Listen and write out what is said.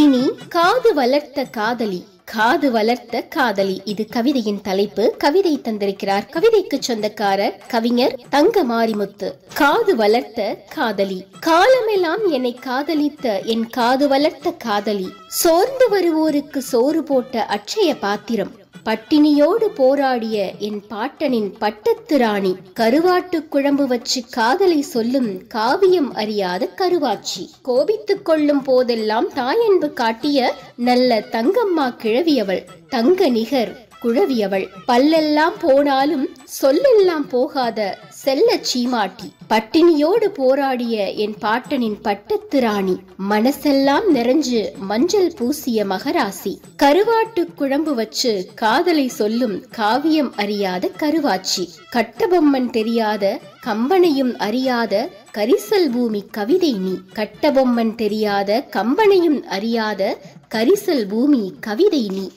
இனி காது வளர்த்த காதலி காது வளர்த்த காதலி இது கவிதையின் தலைப்பு கவிதை தந்திருக்கிறார் கவிதைக்கு சொந்தக்காரர் கவிஞர் தங்க மாரிமுத்து காது வளர்த்த காதலி காலமெல்லாம் என்னை காதலித்த என் காது வளர்த்த காதலி சோர்ந்து வருவோருக்கு சோறு போட்ட அட்சய பாத்திரம் பட்டினியோடு போராடிய என் பாட்டனின் பட்டத்து ராணி கருவாட்டு குழம்பு வச்சு காதலை சொல்லும் காவியம் அறியாத கருவாச்சி கோபித்துக் கொள்ளும் போதெல்லாம் தாயன்பு காட்டிய நல்ல தங்கம்மா கிழவியவள் தங்க நிகர் குழவியவள் பல்லெல்லாம் போனாலும் சொல்லெல்லாம் போகாத செல்ல சீமாட்டி பட்டினியோடு போராடிய என் பாட்டனின் பட்டத்து ராணி மனசெல்லாம் நிறைஞ்சு மஞ்சள் பூசிய மகராசி கருவாட்டு குழம்பு வச்சு காதலை சொல்லும் காவியம் அறியாத கருவாச்சி கட்டபொம்மன் தெரியாத கம்பனையும் அறியாத கரிசல் பூமி கவிதை நீ கட்டபொம்மன் தெரியாத கம்பனையும் அறியாத கரிசல் பூமி கவிதை நீ